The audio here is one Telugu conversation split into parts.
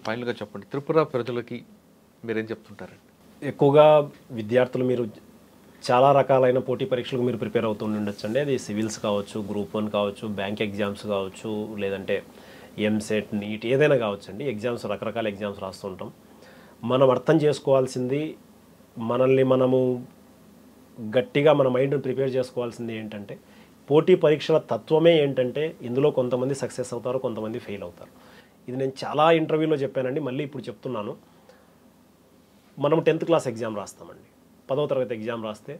ఫైనల్గా చెప్పండి త్రిపుర ప్రజలకి మీరేం చెప్తుంటారండి ఎక్కువగా విద్యార్థులు మీరు చాలా రకాలైన పోటీ పరీక్షలకు మీరు ప్రిపేర్ అవుతూ ఉండొచ్చండి అది సివిల్స్ కావచ్చు గ్రూప్ వన్ కావచ్చు బ్యాంక్ ఎగ్జామ్స్ కావచ్చు లేదంటే ఎంసెట్ నీట్ ఏదైనా కావచ్చు అండి ఎగ్జామ్స్ రకరకాల ఎగ్జామ్స్ రాస్తుంటాం మనం అర్థం చేసుకోవాల్సింది మనల్ని మనము గట్టిగా మన మైండ్ని ప్రిపేర్ చేసుకోవాల్సింది ఏంటంటే పోటీ పరీక్షల తత్వమే ఏంటంటే ఇందులో కొంతమంది సక్సెస్ అవుతారు కొంతమంది ఫెయిల్ అవుతారు ఇది నేను చాలా ఇంటర్వ్యూలో చెప్పానండి మళ్ళీ ఇప్పుడు చెప్తున్నాను మనం టెన్త్ క్లాస్ ఎగ్జామ్ రాస్తామండి పదవ తరగతి ఎగ్జామ్ రాస్తే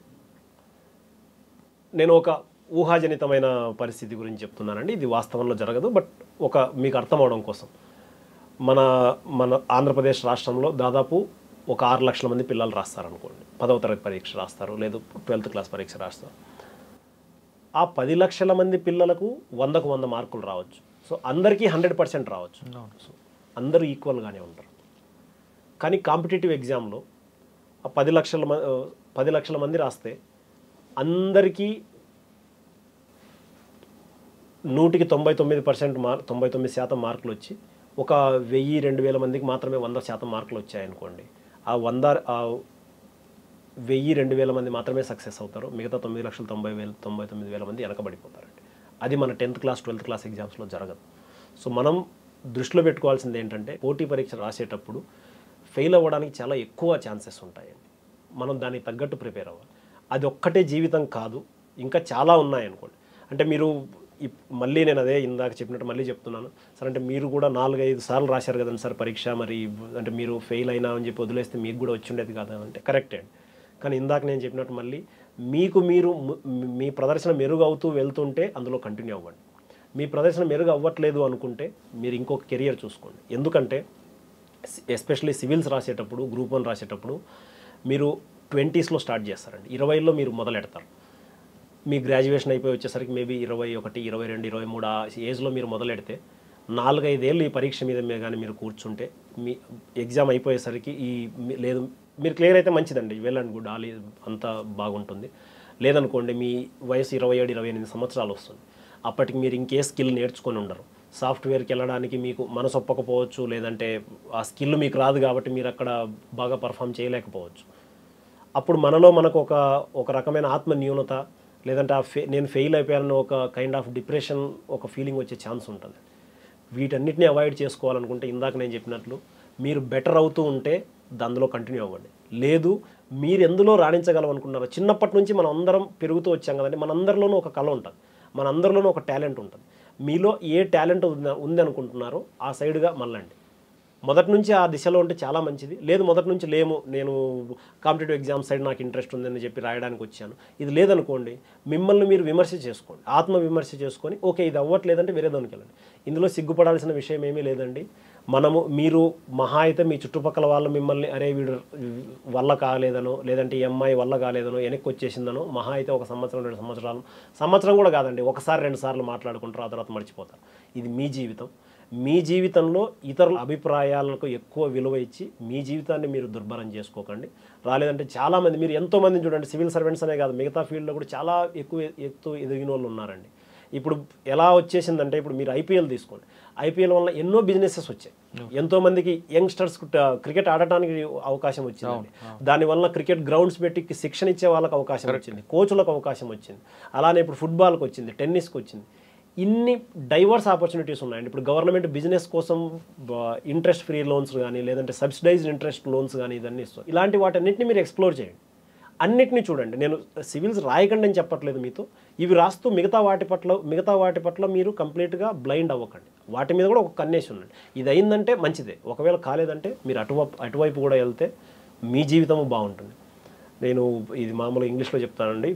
నేను ఒక ఊహాజనితమైన పరిస్థితి గురించి చెప్తున్నానండి ఇది వాస్తవంలో జరగదు బట్ ఒక మీకు అర్థం అవడం కోసం మన మన ఆంధ్రప్రదేశ్ రాష్ట్రంలో దాదాపు ఒక ఆరు లక్షల మంది పిల్లలు రాస్తారనుకోండి పదవ తరగతి పరీక్ష రాస్తారు లేదు ట్వెల్త్ క్లాస్ పరీక్ష రాస్తారు ఆ పది లక్షల మంది పిల్లలకు వందకు వంద మార్కులు రావచ్చు సో అందరికీ హండ్రెడ్ పర్సెంట్ రావచ్చు సో అందరూ ఈక్వల్గానే ఉంటారు కానీ కాంపిటేటివ్ ఎగ్జామ్లో ఆ పది లక్షల మ- పది లక్షల మంది రాస్తే అందరికీ నూటికి తొంభై తొమ్మిది పర్సెంట్ మార్ తొంభై తొమ్మిది శాతం మార్కులు వచ్చి ఒక వెయ్యి రెండు వేల మందికి మాత్రమే వంద శాతం మార్కులు వచ్చాయనుకోండి ఆ వంద ఆ వెయ్యి రెండు వేల మంది మాత్రమే సక్సెస్ అవుతారు మిగతా తొమ్మిది లక్షల తొంభై వేల తొంభై తొమ్మిది వేల మంది వెనకబడిపోతారండి అది మన టెన్త్ క్లాస్ ట్వెల్త్ క్లాస్ ఎగ్జామ్స్లో జరగదు సో మనం దృష్టిలో పెట్టుకోవాల్సింది ఏంటంటే పోటీ పరీక్ష రాసేటప్పుడు ఫెయిల్ అవ్వడానికి చాలా ఎక్కువ ఛాన్సెస్ ఉంటాయండి మనం దానికి తగ్గట్టు ప్రిపేర్ అవ్వాలి అది ఒక్కటే జీవితం కాదు ఇంకా చాలా ఉన్నాయి అనుకోండి అంటే మీరు ఇప్- మళ్ళీ నేను అదే ఇందాక చెప్పినట్టు మళ్ళీ చెప్తున్నాను సార్ అంటే మీరు కూడా నాలుగైదు సార్లు రాశారు కదండి సార్ పరీక్ష మరి అంటే మీరు ఫెయిల్ అయినా అని చెప్పి వదిలేస్తే మీకు కూడా వచ్చి ఉండేది కదా అంటే కరెక్టే అండి కానీ ఇందాక నేను చెప్పినట్టు మళ్ళీ మీకు మీరు ము- మీ ప్రదర్శన మెరుగు అవుతూ వెళ్తుంటే అందులో కంటిన్యూ అవ్వండి మీ ప్రదర్శన మెరుగు అవ్వట్లేదు అనుకుంటే మీరు ఇంకొక కెరియర్ చూసుకోండి ఎందుకంటే ఎస్పెషల్లీ సివిల్స్ రాసేటప్పుడు గ్రూప్ వన్ రాసేటప్పుడు మీరు ట్వంటీస్లో స్టార్ట్ చేస్తారండి ఇరవైలో మీరు మొదలెడతారు మీ గ్రాడ్యుయేషన్ అయిపోయి వచ్చేసరికి మేబీ ఇరవై ఒకటి ఇరవై రెండు ఇరవై మూడు ఆ ఏజ్లో మీరు మొదలెడితే నాలుగైదేళ్ళు ఈ పరీక్ష మీద మీద కానీ మీరు కూర్చుంటే మీ ఎగ్జామ్ అయిపోయేసరికి ఈ మీ- లేదు మీరు క్లియర్ అయితే మంచిదండి వెల్ అండ్ గుడ్ ఆల్ అంతా బాగుంటుంది లేదనుకోండి మీ వయసు ఇరవై ఏడు ఇరవై ఎనిమిది సంవత్సరాలు వస్తుంది అప్పటికి మీరు ఇంకే స్కిల్ నేర్చుకొని ఉండరు సాఫ్ట్వేర్కి వెళ్ళడానికి మీకు మనసు ఒప్పకపోవచ్చు లేదంటే ఆ స్కిల్ మీకు రాదు కాబట్టి మీరు అక్కడ బాగా పర్ఫామ్ చేయలేకపోవచ్చు అప్పుడు మనలో మనకు ఒక ఒక రకమైన ఆత్మ న్యూనత లేదంటే ఆ ఫే నేను ఫెయిల్ అయిపోయానని ఒక కైండ్ ఆఫ్ డిప్రెషన్ ఒక ఫీలింగ్ వచ్చే ఛాన్స్ ఉంటుంది వీటన్నిటిని అవాయిడ్ చేసుకోవాలనుకుంటే ఇందాక నేను చెప్పినట్లు మీరు బెటర్ అవుతూ ఉంటే అందులో కంటిన్యూ అవ్వండి లేదు మీరు ఎందులో రాణించగలం అనుకున్నారో చిన్నప్పటి నుంచి మనం అందరం పెరుగుతూ వచ్చాం కదండి మనందరిలోనూ ఒక కళ ఉంటుంది మనందరిలోనూ ఒక టాలెంట్ ఉంటుంది మీలో ఏ టాలెంట్ ఉంది ఉంది అనుకుంటున్నారో ఆ సైడ్గా మళ్ళండి మొదటి నుంచి ఆ దిశలో ఉంటే చాలా మంచిది లేదు మొదటి నుంచి లేము నేను కాంపిటేటివ్ ఎగ్జామ్ సైడ్ నాకు ఇంట్రెస్ట్ ఉందని చెప్పి రాయడానికి వచ్చాను ఇది లేదనుకోండి మిమ్మల్ని మీరు విమర్శ చేసుకోండి ఆత్మ విమర్శ చేసుకొని ఓకే ఇది అవ్వట్లేదంటే వేరే దానికి వెళ్ళండి ఇందులో సిగ్గుపడాల్సిన విషయం ఏమీ లేదండి మనము మీరు మహా అయితే మీ చుట్టుపక్కల వాళ్ళు మిమ్మల్ని అరే వీడు వల్ల కాలేదనో లేదంటే ఈ అమ్మాయి వల్ల కాలేదనో వెనక్కి వచ్చేసిందనో మహా అయితే ఒక సంవత్సరం రెండు సంవత్సరాలు సంవత్సరం కూడా కాదండి ఒకసారి రెండు సార్లు మాట్లాడుకుంటారు ఆ తర్వాత మర్చిపోతారు ఇది మీ జీవితం మీ జీవితంలో ఇతరుల అభిప్రాయాలకు ఎక్కువ విలువ ఇచ్చి మీ జీవితాన్ని మీరు దుర్భరం చేసుకోకండి రాలేదంటే చాలామంది మీరు ఎంతోమందిని చూడండి సివిల్ సర్వెంట్స్ అనే కాదు మిగతా ఫీల్డ్లో కూడా చాలా ఎక్కువ ఎత్తు ఎదిగిన వాళ్ళు ఉన్నారండి ఇప్పుడు ఎలా వచ్చేసిందంటే ఇప్పుడు మీరు ఐపీఎల్ తీసుకోండి ఐపీఎల్ వల్ల ఎన్నో బిజినెసెస్ వచ్చాయి ఎంతో మందికి యంగ్స్టర్స్ క్రికెట్ ఆడటానికి అవకాశం వచ్చింది దానివల్ల క్రికెట్ గ్రౌండ్స్ పెట్టి శిక్షణ ఇచ్చే వాళ్ళకి అవకాశం వచ్చింది కోచ్లకు అవకాశం వచ్చింది అలానే ఇప్పుడు ఫుట్బాల్కి వచ్చింది టెన్నిస్కి వచ్చింది ఇన్ని డైవర్స్ ఆపర్చునిటీస్ ఉన్నాయండి ఇప్పుడు గవర్నమెంట్ బిజినెస్ కోసం ఇంట్రెస్ట్ ఫ్రీ లోన్స్ కానీ లేదంటే సబ్సిడైజ్డ్ ఇంట్రెస్ట్ లోన్స్ కానీ ఇదన్నీ ఇస్తుంది ఇలాంటి వాటన్నిటిని మీరు ఎక్స్ప్లోర్ చేయండి అన్నిటినీ చూడండి నేను సివిల్స్ రాయకండి అని చెప్పట్లేదు మీతో ఇవి రాస్తూ మిగతా వాటి పట్ల మిగతా వాటి పట్ల మీరు కంప్లీట్గా బ్లైండ్ అవ్వకండి వాటి మీద కూడా ఒక కన్నేసి ఉండండి ఇది అయిందంటే మంచిదే ఒకవేళ కాలేదంటే మీరు అటువైపు అటువైపు కూడా వెళ్తే మీ జీవితము బాగుంటుంది నేను ఇది మామూలుగా ఇంగ్లీష్లో చెప్తానండి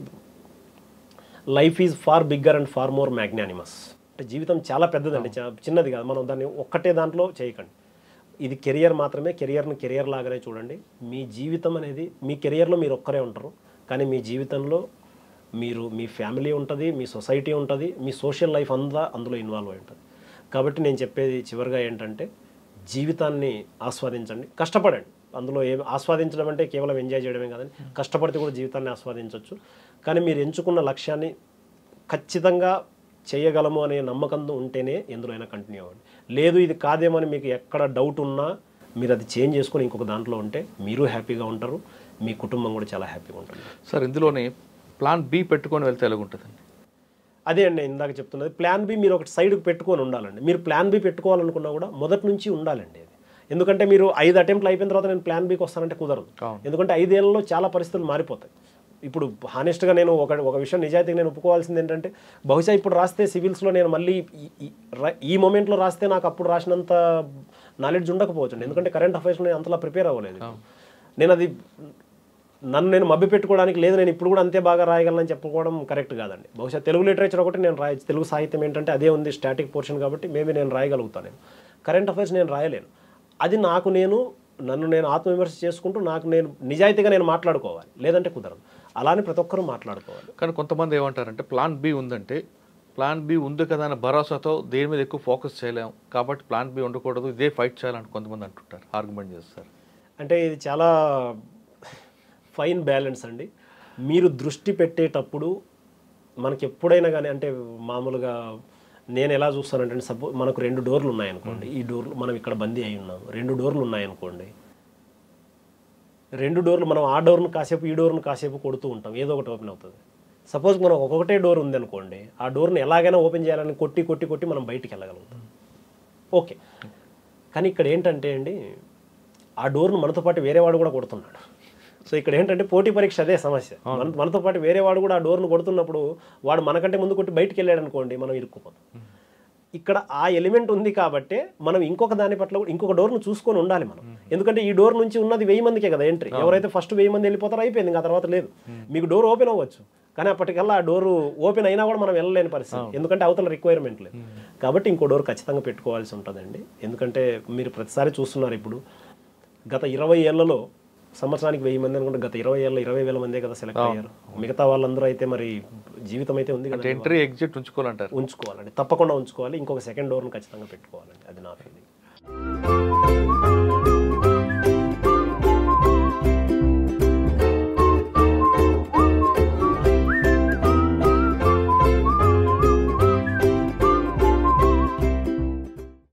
life is far bigger and far more magnanimous అంటే జీవితం చాలా పెద్దదండి చా- చిన్నది కాదు మనం దాన్ని ఒక్కటే దాంట్లో చేయకండి ఇది కెరియర్ మాత్రమే కెరియర్ని కెరియర్ లాగానే చూడండి మీ జీవితం అనేది మీ కెరియర్లో మీరు ఒక్కరే ఉంటారు కానీ మీ జీవితంలో మీరు మీ ఫ్యామిలీ ఉంటుంది మీ సొసైటీ ఉంటుంది మీ సోషల్ లైఫ్ అంతా అందులో ఇన్వాల్వ్ అయి ఉంటుంది కాబట్టి నేను చెప్పేది చివరిగా ఏంటంటే జీవితాన్ని ఆస్వాదించండి కష్టపడండి అందులో ఏం ఆస్వాదించడం అంటే కేవలం ఎంజాయ్ చేయడమే కాదండి కష్టపడితే కూడా జీవితాన్ని ఆస్వాదించవచ్చు కానీ మీరు ఎంచుకున్న లక్ష్యాన్ని ఖచ్చితంగా చేయగలము అనే నమ్మకంతో ఉంటేనే ఎందులో అయినా కంటిన్యూ అవ్వండి లేదు ఇది కాదేమో అని మీకు ఎక్కడ డౌట్ ఉన్నా మీరు అది చేంజ్ చేసుకొని ఇంకొక దాంట్లో ఉంటే మీరు హ్యాపీగా ఉంటారు మీ కుటుంబం కూడా చాలా హ్యాపీగా ఉంటుంది సార్ ఇందులోనే ప్లాన్ బి పెట్టుకొని వెళ్తే ఎలాగుంటుందండి అదే అండి ఇందాక చెప్తున్నది ప్లాన్ బి మీరు ఒకటి సైడ్కి పెట్టుకొని ఉండాలండి మీరు ప్లాన్ బి పెట్టుకోవాలనుకున్నా కూడా మొదటి నుంచి ఉండాలండి అది ఎందుకంటే మీరు ఐదు అటెంప్ట్లు అయిపోయిన తర్వాత నేను ప్లాన్ బికి వస్తానంటే కుదరదు అవును. ఎందుకంటే ఐదేళ్లలో చాలా పరిస్థితులు మారిపోతాయి ఇప్పుడు హానెస్ట్గా నేను ఒక ఒక విషయం నిజాయితీగా నేను ఒప్పుకోవాల్సింది ఏంటంటే బహుశా ఇప్పుడు రాస్తే సివిల్స్లో నేను మళ్ళీ ఈ- ఈ- ర- ఈ మూమెంట్లో రాస్తే నాకు అప్పుడు రాసినంత నాలెడ్జ్ ఉండకపోవచ్చు ఎందుకంటే కరెంట్ అఫైర్స్లో నేను అంతలా ప్రిపేర్ అవ్వలేదు నేను అది నన్ను నేను మభ్య పెట్టుకోవడానికి లేదు నేను ఇప్పుడు కూడా అంతే బాగా రాయగలనని చెప్పుకోవడం కరెక్ట్ కాదండి బహుశా తెలుగు లిటరేచర్ ఒకటి నేను రాయ తెలుగు సాహిత్యం ఏంటంటే అదే ఉంది స్టాటిక్ పోర్షన్ కాబట్టి మేబీ నేను రాయగలుగుతాను నేను కరెంట్ అఫైర్స్ నేను రాయలేను అది నాకు నేను నన్ను నేను ఆత్మవిమర్శ చేసుకుంటూ నాకు నేను నిజాయితీగా నేను మాట్లాడుకోవాలి లేదంటే కుదరదు అలానే ప్రతి ఒక్కరూ మాట్లాడుకోవాలి కానీ కొంతమంది ఏమంటారంటే ప్లాన్ బి ఉందంటే ప్లాన్ బి ఉంది కదా అనే భరోసాతో దేని మీద ఎక్కువ ఫోకస్ చేయలేం కాబట్టి ప్లాన్ బి ఉండకూడదు ఇదే ఫైట్ చేయాలని కొంతమంది అంటుంటారు ఆర్గ్యుమెంట్ చేస్తారు అంటే ఇది చాలా ఫైన్ బ్యాలెన్స్ అండి మీరు దృష్టి పెట్టేటప్పుడు మనకి ఎప్పుడైనా కానీ అంటే మామూలుగా నేను ఎలా చూస్తానంటే సపో మనకు రెండు డోర్లు ఉన్నాయనుకోండి ఈ డోర్లు మనం ఇక్కడ బందీ అయి ఉన్నాం రెండు డోర్లు ఉన్నాయనుకోండి రెండు డోర్లు మనం ఆ డోర్ను కాసేపు ఈ డోర్ను కాసేపు కొడుతూ ఉంటాం ఏదో ఒకటి ఓపెన్ అవుతుంది సపోజ్ మనం ఒక్కొక్కటే డోర్ ఉందనుకోండి ఆ డోర్ని ఎలాగైనా ఓపెన్ చేయాలని కొట్టి కొట్టి కొట్టి మనం బయటికి వెళ్ళగలుగుతాం ఓకే కానీ ఇక్కడ ఏంటంటే అండి ఆ డోర్ను మనతో పాటు వేరే వాడు కూడా కొడుతున్నాడు సో ఇక్కడ ఏంటంటే పోటీ పరీక్ష అదే సమస్య మన మనతో పాటు వేరే వాడు కూడా ఆ డోర్ను కొడుతున్నప్పుడు వాడు మనకంటే ముందు కొట్టి బయటికి వెళ్ళాడు అనుకోండి మనం ఇరుక్కుపోతాం ఇక్కడ ఆ ఎలిమెంట్ ఉంది కాబట్టే మనం ఇంకొక దాని పట్ల కూడా ఇంకొక డోర్ను చూసుకొని ఉండాలి మనం ఎందుకంటే ఈ డోర్ నుంచి ఉన్నది వెయ్యి మందికే కదా ఎంట్రీ ఎవరైతే ఫస్ట్ వెయ్యి మంది వెళ్ళిపోతారో అయిపోయింది ఇంకా తర్వాత లేదు మీకు డోర్ ఓపెన్ అవ్వచ్చు కానీ అప్పటికల్లా ఆ డోర్ ఓపెన్ అయినా కూడా మనం వెళ్ళలేని పరిస్థితి ఎందుకంటే అవతల రిక్వైర్మెంట్ లేదు కాబట్టి ఇంకో డోర్ ఖచ్చితంగా పెట్టుకోవాల్సి ఉంటుందండి ఎందుకంటే మీరు ప్రతిసారి చూస్తున్నారు ఇప్పుడు గత ఇరవై ఏళ్లలో సంవత్సరానికి వెయ్యి మంది అనుకుంటే గత ఇరవై ఏళ్ళ ఇరవై వేల మందే కదా సెలెక్ట్ అయ్యారు మిగతా వాళ్ళందరూ అయితే మరి జీవితం అయితే ఉంది కదా ఎంట్రీ ఎగ్జిట్ ఉంచుకోవాలంటారు ఉంచుకోవాలండి తప్పకుండా ఉంచుకోవాలి ఇంకొక సెకండ్ డోర్ను ఖచ్చితంగా పెట్టుకోవాలండి అది నా ఫీలింగ్